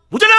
ఉజనా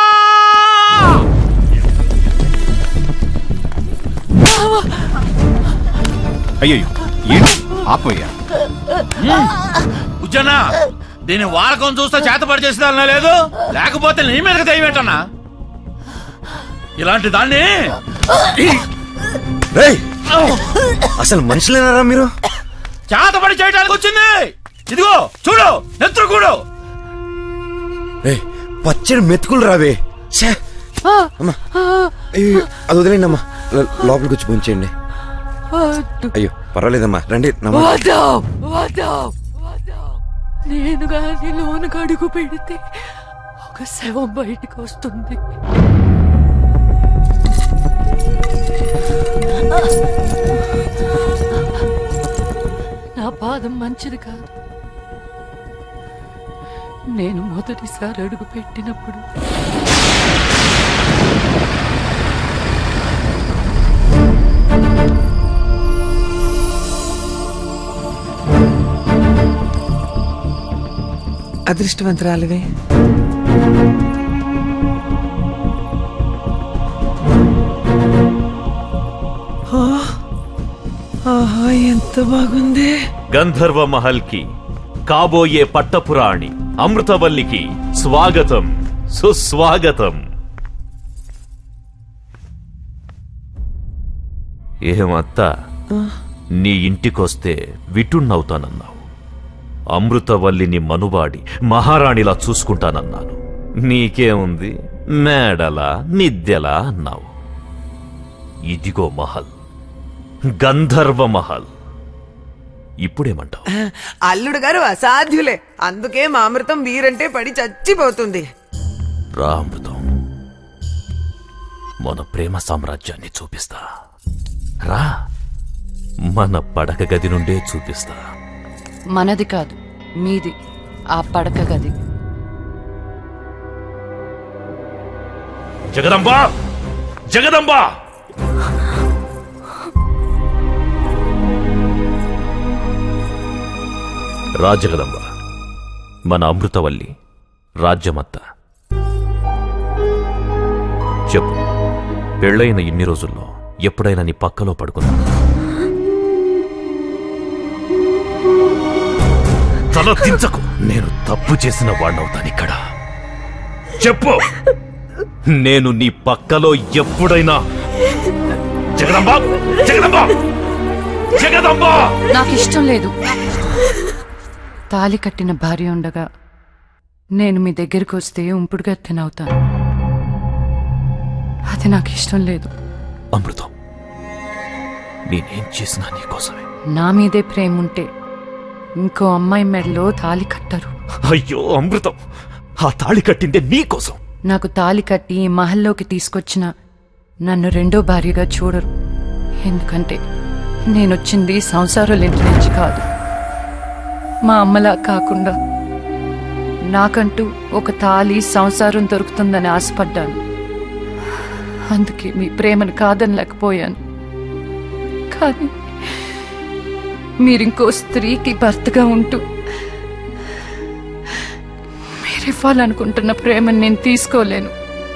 అయ్యో ఏంటి ఆపోయా ఉజ్జనా దీని వాడకం చూస్తే చేతపడి చేసేదాన్నా లేదు లేకపోతే నీ మీదకి దయమేటన్నా ఇలాంటి దాన్ని రేయ్ అసలు మనుషులేనారా మీరు చేతపడి చేయడానికి వచ్చింది ఇదిగో చూడు నెత్తురుకూడు రేయ్ పచ్చడి మెతుకులు రావే ఛే! అమ్మా అయ్యో, అది వదిలేండి అమ్మా లో- లోపలికి వచ్చి ఉంచేయండి అయ్యో పర్వాలేదమ్మా రండి నమ్మ వద్దు వద్దు వద్దు నేను గాని లోనకు అడుగు పెడితే ఒక శవం బయటకు వస్తుంది నా పాదం మంచిది కాదు నేను మొదటిసారి అడుగు పెట్టినప్పుడు అదృష్టవంతురాలివే ఆ, ఆహా ఎంత బాగుంది గంధర్వ మహల్ కి కాబోయే పట్టపురాణి అమృతవల్లికి స్వాగతం సుస్వాగతం ఏమత్తా నీ ఇంటికొస్తే విటున్నవుతానన్నావు అమృతవల్లిని మనువాడి మహారాణిలా చూసుకుంటానన్నాను నీకేముంది మేడలా మిద్దెలా అన్నావు ఇదిగో మహల్ గంధర్వ మహల్ ఇప్పుడేమంటావు అల్లుడు గారు అసాధ్యులే అందుకే మా అమృతం వీరంటే పడి చచ్చిపోతుంది రా అమృతం మన ప్రేమ సామ్రాజ్యాన్ని చూపిస్తా రా మన పడక గది నుండే చూపిస్తా మనది కాదు మీది ఆ పడక గది జగదంబా జగదంబా రా జగదంబ మన అమృతవల్లి రాజ్యమత్తా చెప్పు పెళ్ళైన ఇన్ని రోజుల్లో ఎప్పుడైనా నీ పక్కలో పడుకుందా తల దించకు నేను తప్పు చేసిన వాణ్ణవుతాను ఇక్కడ చెప్పు నేను నీ పక్కలో ఎప్పుడైనా జగదంబా జగదంబా జగదంబా నాకు ఇష్టం లేదు తాలి కట్టిన భార్య ఉండగా నేను మీ దగ్గరికి వస్తే ఉంపుడుగా తినవుతాను అది నాకు ఇష్టం లేదు అమృతం నేనేం చేసినా నీకోసమే నా మీదే ప్రేమ ఉంటే ఇంకో అమ్మాయి మెడలో తాలి కట్టరు అయ్యో అమృతం ఆ తాళి కట్టిందే నీకోసం నాకు తాలి కట్టి ఈ మహల్లోకి తీసుకొచ్చిన నన్ను రెండో భార్యగా చూడరు ఎందుకంటే నేనొచ్చింది సంసారాల ఇంటి నుంచి కాదు మా అమ్మలా కాకుండా నాకంటూ ఒక తాలి సంసారం దొరుకుతుందని ఆశపడ్డాను అందుకే మీ ప్రేమను కాదనలేకపోయాను కానీ మీరింకో స్త్రీకి భర్తగా ఉంటూ మీరివ్వాలనుకుంటున్న ప్రేమను నేను తీసుకోలేను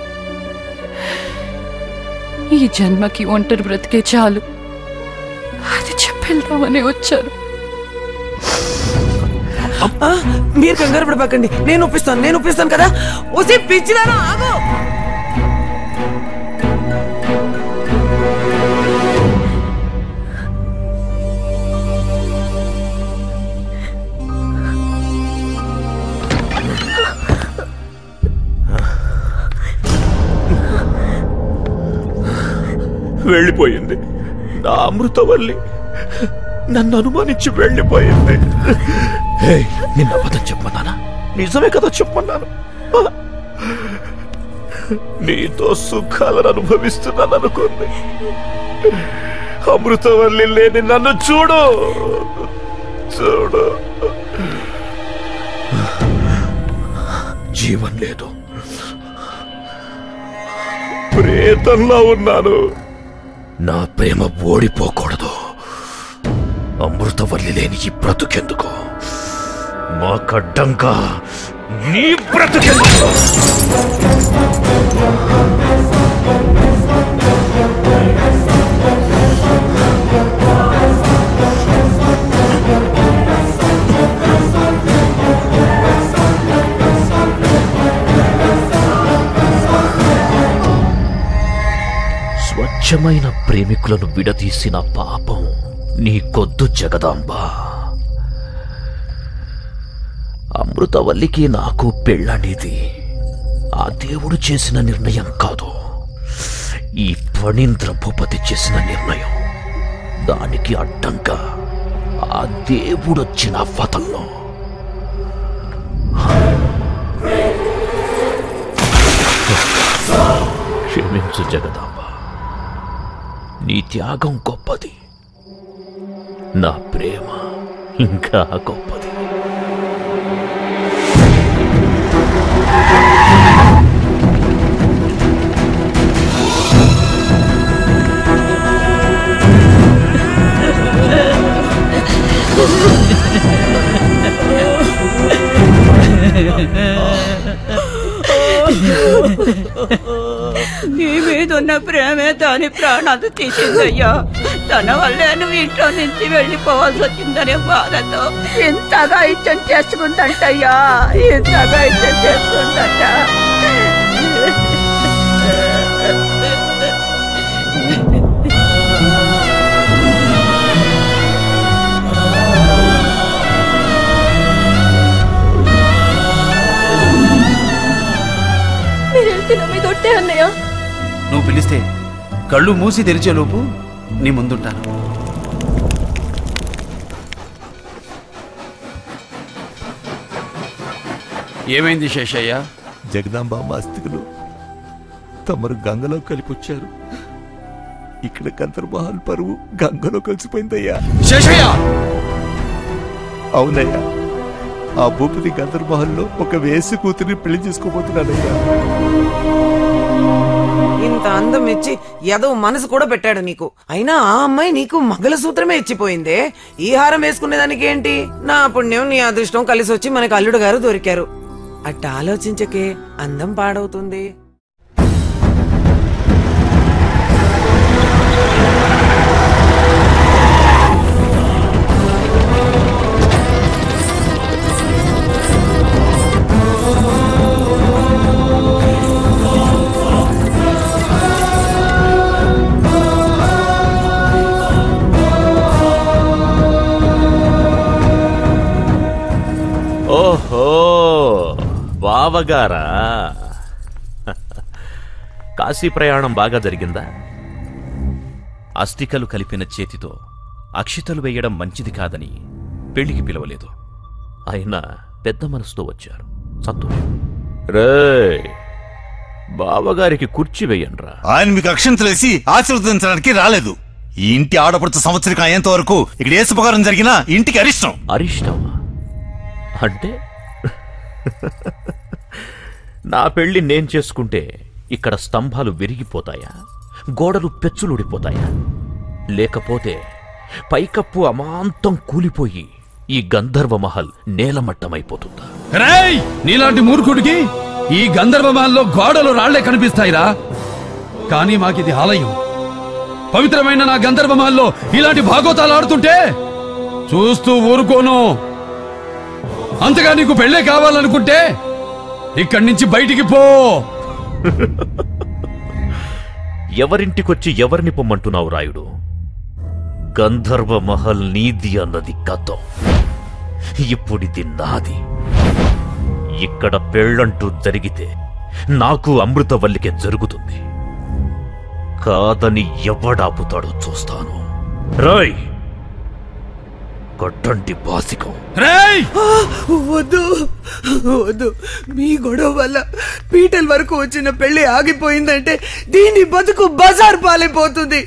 ఈ జన్మకి ఒంటరి బ్రతికే చాలు అది చెప్పేద్దామని వచ్చాను ఆ, మీరు కంగారు పడబాకండి నేను ఒప్పిస్తాను నేను ఒప్పిస్తాను కదా ఒసి పిచ్చిదానా ఆగు వెళ్ళిపోయింది నా అమృతవల్లి నన్ను అనుమానించి వెళ్ళిపోయింది హే, నిన్న అబద్ధం చెప్పమన్నానా నిజమే కదా చెప్పమన్నాను ఆ, నీతో సుఖాలను అనుభవిస్తున్నాను అనుకుంది అమృతవల్లి లేని నన్ను చూడు చూడు జీవం లేదు ప్రేతంలా ఉన్నాను నా ప్రేమ ఓడిపోకూడదు అమృతవల్లి లేని ఈ బ్రతుకెందుకు మాకడ్డంగా నీ బ్రతుకెందుకు స్వచ్ఛమైన ప్రేమికులను విడదీసిన పాపం నీకొద్దు జగదాంబ అమృతవల్లికి నాకు పెళ్ళనేది ఆ దేవుడు చేసిన నిర్ణయం కాదు ఈ ఫణీంద్ర భూపతి చేసిన నిర్ణయం దానికి అడ్డంగా ఆ దేవుడొచ్చిన వతంలో క్షమించు జగదాంబ నీ త్యాగం గొప్పది నా ప్రేమ ఇంకా గొప్పది నీ మీద ఉన్న ప్రేమే దాని ప్రాణాలు తీసిందయ్యా తన వల్లే నువ్వు ఇంట్లో నుంచి వెళ్ళిపోవాల్సి వచ్చిందనే బాధతో ఇంతగా ఇచ్చం చేసుకుందంటయ్యా ఇంతగా ఇచ్చం చేసుకుందంట మీరు వెళ్తున్న మీద ఒట్టే అన్నయ్య నువ్వు పిలిస్తే కళ్ళు మూసి తెరిచేలోపు నీ ముందుంటాను ఏమైంది శేషయ్య జగదాంబ మాస్తికులు తమరు గంగలో కలిపొచ్చారు ఇక్కడ గంధర్వహాల్ పరువు గంగలో కలిసిపోయిందయ్యా శేషయ్య అవునయ్యా ఆ భూపతి గంధర్వహాల్లో ఒక వేసి కూతురిని పెళ్లి చేసుకోబోతున్నాడయ్యా ఇంత అందం ఇచ్చి ఏదో మనసు కూడా పెట్టాడు నీకు అయినా ఆ అమ్మాయి నీకు మంగళసూత్రమే ఇచ్చిపోయిందే ఈ హారం వేసుకునేదానికి ఏంటి నా పుణ్యం నీ అదృష్టం కలిసి వచ్చి మనకి అల్లుడు గారు దొరికారు అట్ట ఆలోచించకే అందం పాడవుతుంది ఓహో బావగారా కాశీ ప్రయాణం బాగా జరిగిందా అస్థికలు కలిపిన చేతితో అక్షితలు వేయడం మంచిది కాదని పెళ్లికి పిలవలేదు అయినా పెద్ద మనసుతో వచ్చారు సంతోషం రే బావగారికి కుర్చీ వేయండ్రా ఆయన మీకు అక్షంతలేసి ఆశీర్వదించడానికి రాలేదు ఈ ఇంటి ఆడపడుచు సంవత్సరం అయ్యేంత వరకు ఇక్కడ ఏ శుభకారం జరిగినా ఇంటికి అరిష్టం అరిష్టమా అంటే నా పెళ్లి నేను చేసుకుంటే ఇక్కడ స్తంభాలు విరిగిపోతాయా గోడలు పెచ్చులుడిపోతాయా లేకపోతే పైకప్పు అమాంతం కూలిపోయి ఈ గంధర్వ మహల్ నేలమట్టమైపోతుందా రేయ్ నీలాంటి మూర్ఖుడికి ఈ గంధర్వమాల్లో గోడలు రాళ్లే కనిపిస్తాయిరా కానీ మాకిది ఆలయం పవిత్రమైన నా గంధర్వమాల్లో ఇలాంటి భాగోతాలు ఆడుతుంటే చూస్తూ ఊరుకోను అంతగా నీకు పెళ్ళే కావాలనుకుంటే ఇక్కడి నుంచి బయటికి పో ఎవరింటికొచ్చి ఎవరిని పొమ్మంటున్నావు రాయుడు గంధర్వ మహల్ నీది అన్నది గతం ఇప్పుడిది నాది ఇక్కడ పెళ్ళంటూ జరిగితే నాకు అమృతవల్లికే జరుగుతుంది కాదని ఎవడాపుతాడో చూస్తాను రాయ్ కొట్టండి బాసికం రేయ్ వద్దు వద్దు మీ గొడవ వల్ల పీటల వరకు వచ్చిన పెళ్లి ఆగిపోయిందంటే దీని బతుకు బజార్ పాలైపోతుంది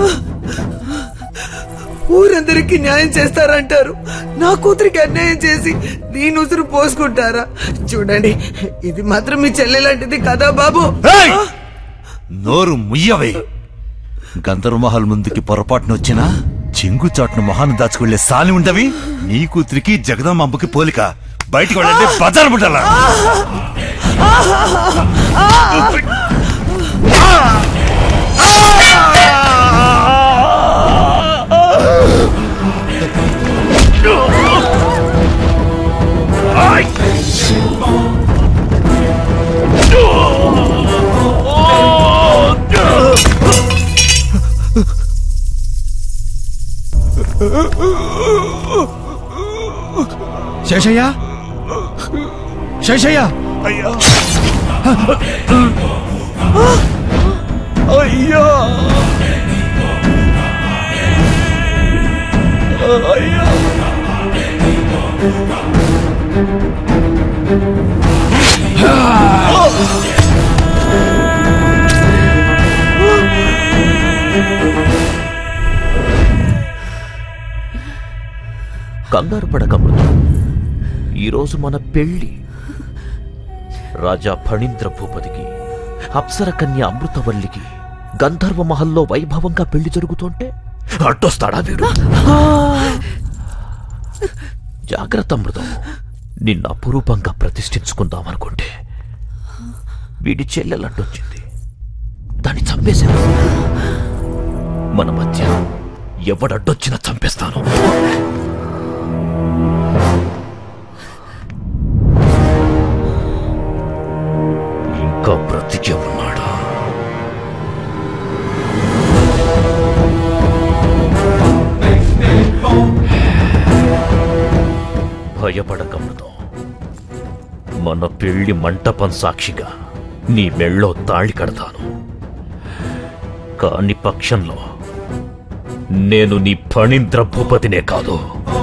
ఊరందరికీ న్యాయం చేస్తారంటారు నా కూతురికి అన్యాయం చేసి దీని ఉసురు పోసుకుంటారా చూడండి ఇది మాత్రం మీ చెల్లె లాంటిది కదా బాబు ఏయ్! నోరు ముయ్యవే గంధర్వమహల్ ముందుకి పొరపాటున వచ్చినా చెంగు చాటున మొహాన్ని దాచుకెళ్లే సాలి ఉండవి నీ కూతురికి జగదమ్మ అమ్మకి పోలిక బయటికి వెళ్ళండి బజార్ పుట్టాలా శేషయ్య శేషయ్య అయ్యా అయ్యా అయ్యా కంగారు పడకమృతం ఈరోజు మన పెళ్లి రాజా ఫణీంద్ర భూపతికి అప్సర కన్య అమృతవల్లికి గంధర్వ మహల్లో వైభవంగా పెళ్లి జరుగుతుంటే అడ్డొస్తాడా వీడు జాగ్రత్త అమృతం నిన్న అపురూపంగా ప్రతిష్ఠించుకుందామనుకుంటే వీడి చెల్లెలు అడ్డొచ్చింది దాన్ని చంపేశాను మన మధ్య ఎవడడ్డొచ్చినా చంపేస్తాను ఇంకా బ్రతికే ఉన్నాడా భయపడకమృతం మన పెళ్లి మంటపం సాక్షిగా నీ మెళ్ళో తాళి కడతాను కాని పక్షంలో నేను నీ ఫణీంద్ర భూపతినే కాదు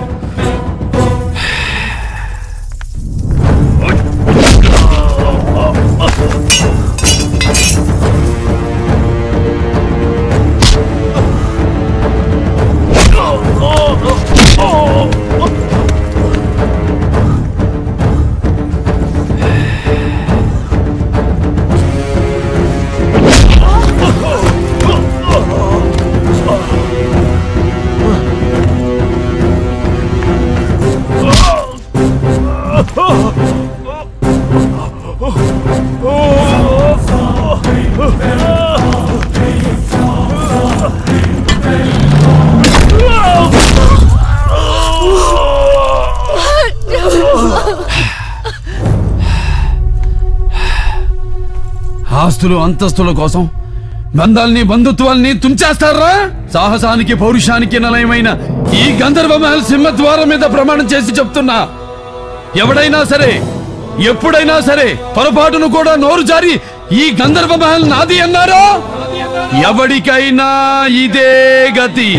ఆస్తులు అంతస్తుల కోసం బంధాల్ని బంధుత్వాల్ని తుంచేస్తారా సాహసానికి పౌరుషానికి నిలయమైన ఈ గంధర్వ మహల్ సింహద్వారం మీద ప్రమాణం చేసి చెప్తున్నా ఎవడైనా సరే ఎప్పుడైనా సరే పొరపాటును కూడా నోరు జారి ఈ గంధర్వ మహల్ నాది అన్నారో ఎవడికైనా ఇదే గతి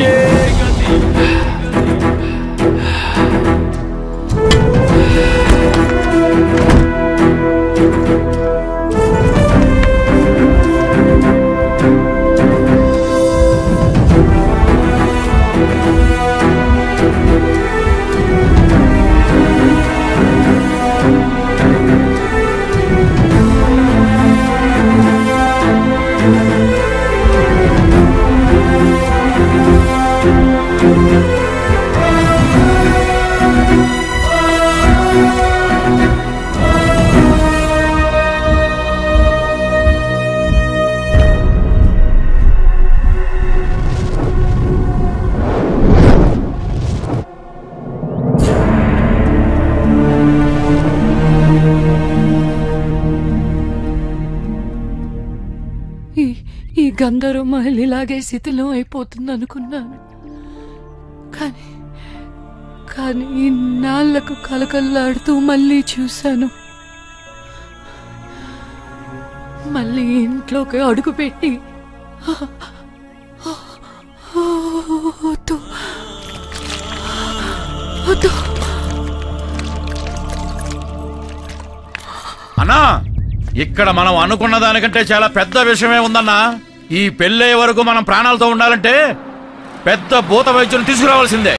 ఈ ఈ గంధర్వ మహల్ ఇలాగే శిథిలం అయిపోతుంది అనుకున్నాను కానీ కానీ ఇన్నాళ్లకు కలకల్లాడుతూ మళ్ళీ చూశాను మళ్ళీ ఇంట్లోకి అడుగుపెట్టి వద్దు వద్దు అన్నా ఇక్కడ మనం అనుకున్న దానికంటే చాలా పెద్ద విషయమే ఉందన్నా ఈ పెళ్ళే వరకు మనం ప్రాణాలతో ఉండాలంటే పెద్ద భూత వైద్యుని తీసుకురావాల్సిందే